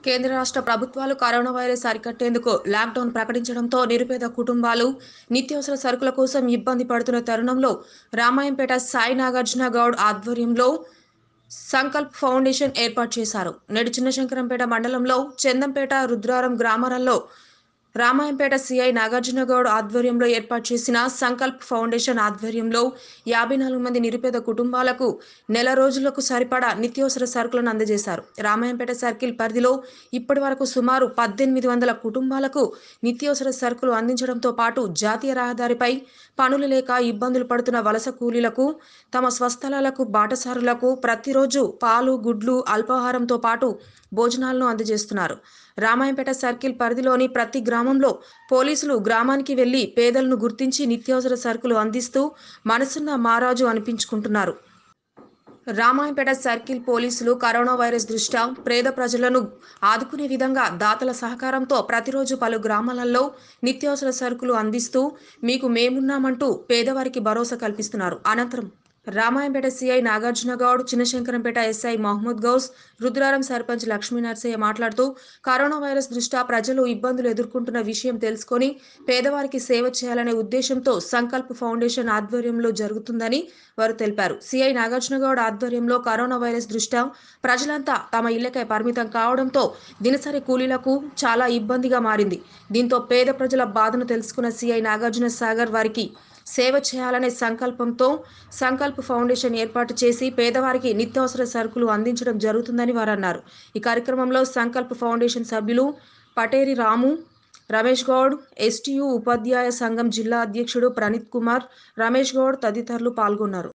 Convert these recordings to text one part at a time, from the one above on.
కేంద్ర రాష్ట్ర ప్రభుత్వాలు కరోనా వైరస్ అరికట్టేందుకు లాక్డౌన్ ప్రకటించడంతో నిరుపేద కుటుంబాలు నిత్యావసర సరుకుల కోసం ఇబ్బంది పడుతున్న తరుణంలో రామాయంపేట సాయి నాగార్జున గౌడ్ ఆధ్వర్యంలో సంకల్ప్ ఫౌండేషన్ ఏర్పాటు చేశారు నేడు చిన్నశంకరంపేట మండలంలో చందంపేట రుద్రారం గ్రామాలలో రామాయంపేట సిఐ నాగార్జున గౌడ్ ఆధ్వర్యంలో ఏర్పాటు చేసిన సంకల్ప్ ఫౌండేషన్ ఆధ్వర్యంలో యాభై నాలుగు మంది నిరుపేద కుటుంబాలకు నెల రోజులకు సరిపడా నిత్యావసర సరుకులను అందజేశారు రామాయంపేట సర్కిల్ పరిధిలో ఇప్పటి వరకు సుమారు పద్దెనిమిది వందల కుటుంబాలకు నిత్యావసర సరుకులు అందించడంతో పాటు జాతీయ రహదారిపై పనులు లేక ఇబ్బందులు పడుతున్న వలస కూలీలకు తమ స్వస్థలాలకు బాటసారులకు ప్రతిరోజు పాలు గుడ్లు అల్పాహారంతో పాటు భోజనాలను అందజేస్తున్నారు రామాయంపేట సర్కిల్ పరిధిలోని ప్రతి గ్రామంలో పోలీసులు గ్రామానికి వెళ్లి పేదలను గుర్తించి నిత్యావసర సరుకులు అందిస్తూ మనసున్న మారాజు అనిపించుకుంటున్నారు రామాయంపేట సర్కిల్ పోలీసులు కరోనా వైరస్ దృష్ట్యా పేద ప్రజలను ఆదుకునే విధంగా దాతల సహకారంతో ప్రతిరోజు పలు గ్రామాలలో నిత్యావసర సరుకులు అందిస్తూ మీకు మేమున్నామంటూ పేదవారికి భరోసా కల్పిస్తున్నారు అనంతరం రామాయంపేట సిఐ నాగార్జున గౌడ్ చిన్నశంకరంపేట ఎస్ఐ మహమ్మద్ గౌస్ రుద్రారం సర్పంచ్ లక్ష్మీ నర్సయ్య మాట్లాడుతూ కరోనా వైరస్ దృష్ట్యా ప్రజలు ఇబ్బందులు ఎదుర్కొంటున్న విషయం తెలుసుకొని పేదవారికి సేవ చేయాలనే ఉద్దేశంతో సంకల్ప్ ఫౌండేషన్ ఆధ్వర్యంలో జరుగుతుందని వారు తెలిపారు సిఐ నాగార్జున గౌడ్ ఆధ్వర్యంలో కరోనా వైరస్ దృష్ట్యా ప్రజలంతా తమ ఇళ్లకై పరిమితం కావడంతో దినసరి కూలీలకు చాలా ఇబ్బందిగా మారింది దీంతో పేద ప్రజల బాధను తెలుసుకున్న సిఐ నాగార్జున సాగర్ వారికి సేవ చేయాలనే సంకల్పంతో సంకల్ప్ ఫౌండేషన్ ఏర్పాటు చేసి పేదవారికి నిత్యావసర సరుకులు అందించడం జరుగుతుందని వారు అన్నారు ఈ కార్యక్రమంలో సంకల్ప్ ఫౌండేషన్ సభ్యులు పటేరి రాము రమేష్ గౌడ్ ఎస్టీయు ఉపాధ్యాయ సంఘం జిల్లా అధ్యక్షుడు ప్రణీత్ కుమార్ రమేష్ గౌడ్ తదితరులు పాల్గొన్నారు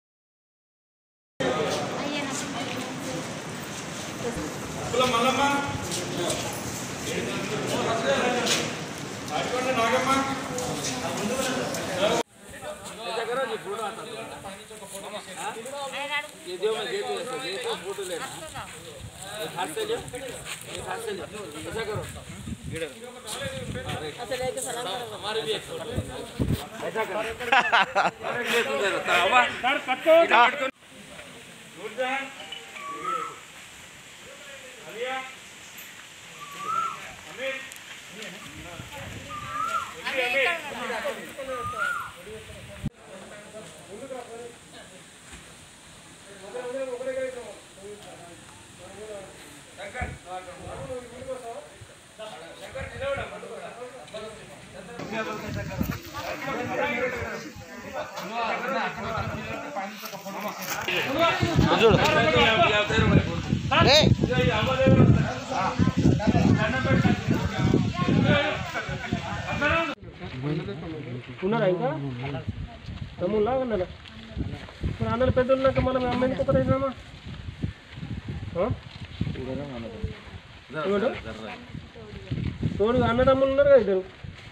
ఉన్నారా ఇంకా తమ్ముళ్ళా ఉన్నారా మరి అన్నలు పెద్దలు ఉన్నాక మనం అమ్మ ఎందుకు ఒకటే అయినామా? ఆ? ఏమంటావు? తోడు అన్నదమ్ములు ఉన్నారు కదా ఇద్దరు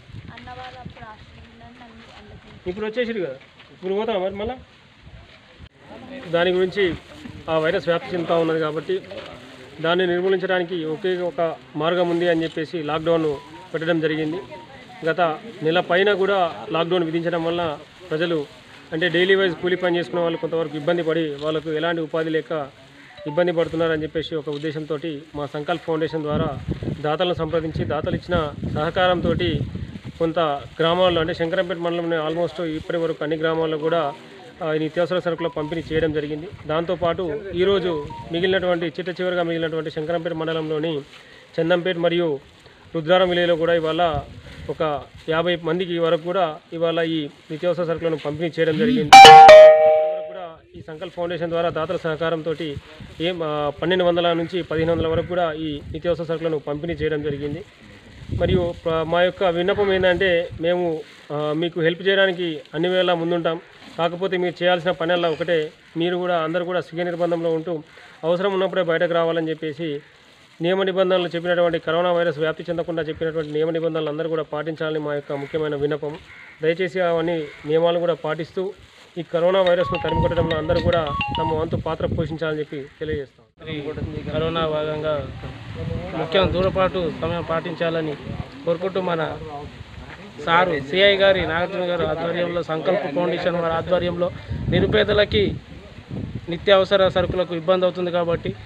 ఇప్పుడు వచ్చేసిరు కదా ఇప్పుడు పోతాం మరి మళ్ళా దాని గురించి ఆ వైరస్ వ్యాప్తి చెందుతూ ఉన్నది కాబట్టి దాన్ని నిర్మూలించడానికి ఒకే ఒక మార్గం ఉంది అని చెప్పేసి లాక్డౌన్ పెట్టడం జరిగింది గత నెల పైన కూడా లాక్డౌన్ విధించడం వల్ల ప్రజలు అంటే డైలీ వైజ్ కూలీ పని చేసుకునే వాళ్ళు కొంతవరకు ఇబ్బంది పడి వాళ్ళకు ఎలాంటి ఉపాధి లేక ఇబ్బంది పడుతున్నారని చెప్పేసి ఒక ఉద్దేశంతో మా సంకల్ప్ ఫౌండేషన్ ద్వారా దాతలను సంప్రదించి దాతలు ఇచ్చిన సహకారంతో కొంత గ్రామాల్లో అంటే శంకరంపేట మండలంలో ఆల్మోస్ట్ ఇప్పటి వరకు అన్ని గ్రామాల్లో కూడా ఆ, ఈ నిత్యావసర సరుకుల పంపిణీ చేయడం జరిగింది దాంతోపాటు ఈరోజు మిగిలినటువంటి చిట్ట చివరిగా మిగిలినటువంటి శంకరంపేట మండలంలోని చందంపేట మరియు రుద్రారం విలేలో కూడా ఇవాళ ఒక యాభై మందికి వరకు కూడా ఇవాళ ఈ నిత్యావసర సరుకులను పంపిణీ చేయడం జరిగింది ఇప్పటివరకు కూడా ఈ సంకల్ప్ ఫౌండేషన్ ద్వారా దాతల సహకారంతో ఏం ఆ, పన్నెండు వందల నుంచి పదిహేను వందల వరకు కూడా ఈ నిత్యావసర సరుకులను పంపిణీ చేయడం జరిగింది మరియు ప్ర- మా యొక్క విన్నపం ఏంటంటే మేము ఆ, మీకు హెల్ప్ చేయడానికి అన్ని వేళ ముందుంటాం కాకపోతే మీరు చేయాల్సిన పనల్లా ఒకటే మీరు కూడా అందరూ కూడా స్వీయ నిర్బంధంలో ఉంటూ అవసరం ఉన్నప్పుడే బయటకు రావాలని చెప్పేసి నియమ నిబంధనలు చెప్పినటువంటి కరోనా వైరస్ వ్యాప్తి చెందకుండా చెప్పినటువంటి నియమ నిబంధనలు అందరూ కూడా పాటించాలని మా యొక్క ముఖ్యమైన విన్నపం దయచేసి అవన్నీ నియమాలు కూడా పాటిస్తూ ఈ కరోనా వైరస్ను తరిమికొట్టడంలో అందరూ కూడా తమ వంతు పాత్ర పోషించాలని చెప్పి తెలియజేస్తాం కరోనా భాగంగా ముఖ్యం దూరపాటు సమయం పాటించాలని కోరుకుంటూ మన సారు సిఐ గారి నాగార్జున గారి ఆధ్వర్యంలో సంకల్ప ఫౌండేషన్ వారి ఆధ్వర్యంలో నిరుపేదలకి నిత్యావసర సరుకులకు ఇబ్బంది అవుతుంది కాబట్టి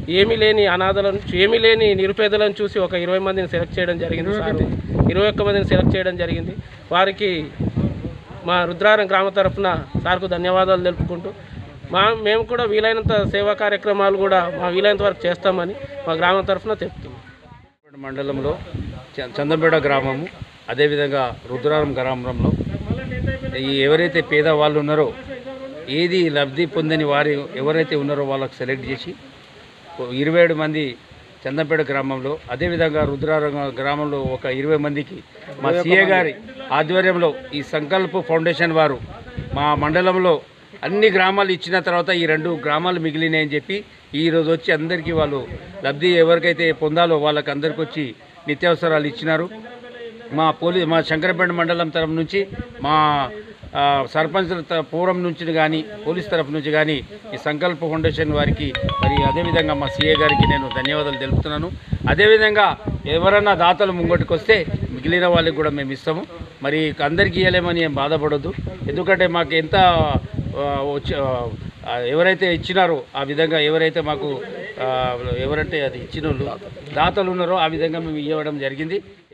ఏమీ లేని అనాథలను ఏమీ లేని నిరుపేదలను చూసి ఒక ఇరవై మందిని సెలెక్ట్ చేయడం జరిగింది సార్ ఇరవై ఒక్క మందిని సెలెక్ట్ చేయడం జరిగింది వారికి మా రుద్రారం గ్రామ తరఫున సార్కు ధన్యవాదాలు తెలుపుకుంటూ మా మేము కూడా వీలైనంత సేవా కార్యక్రమాలు కూడా మా వీలైనంత వరకు చేస్తామని మా గ్రామం తరఫున తెలుపుతున్నాం మండలంలో చ- చందంపేట గ్రామము అదేవిధంగా రుద్రారం గ్రామంలో ఈ ఎవరైతే పేదవాళ్ళు ఉన్నారో ఏది లబ్ధి పొందని వారు ఎవరైతే ఉన్నారో వాళ్ళకి సెలెక్ట్ చేసి ఓ ఇరవై ఏడు మంది చందంపేట గ్రామంలో అదేవిధంగా రుద్రారం గ్రామంలో ఒక ఇరవై మందికి మా సీఏ గారి ఆధ్వర్యంలో ఈ సంకల్ప్ ఫౌండేషన్ వారు మా మండలంలో అన్ని గ్రామాలు ఇచ్చిన తర్వాత ఈ రెండు గ్రామాలు మిగిలినాయని చెప్పి ఈ రోజు వచ్చి అందరికీ వాళ్ళు లబ్ధి ఎవరికైతే పొందాలో వాళ్ళకి అందరికి వచ్చి నిత్యావసరాలు ఇచ్చినారు మా పోలీ మా శంకరపేట మండలం తరఫు నుంచి మా ఆ, సర్పంచ్ త- పూర్వం నుంచి కానీ పోలీస్ తరఫు నుంచి కానీ ఈ సంకల్ప ఫౌండేషన్ వారికి మరి అదేవిధంగా మా సీఏ గారికి నేను ధన్యవాదాలు తెలుపుతున్నాను అదేవిధంగా ఎవరన్నా దాతలు ముంగటికి వస్తే మిగిలిన వాళ్ళకి కూడా మేము ఇస్తాము మరి అందరికీ ఇవ్వలేమని ఏం బాధపడొద్దు ఎందుకంటే మాకు ఎంత ఆ, వచ్చి ఆ, ఎవరైతే ఇచ్చినారో ఆ విధంగా ఎవరైతే మాకు ఆ, ఎవరంటే అది ఇచ్చిన వాళ్ళు దాతలు ఉన్నారో ఆ విధంగా మేము ఇవ్వడం జరిగింది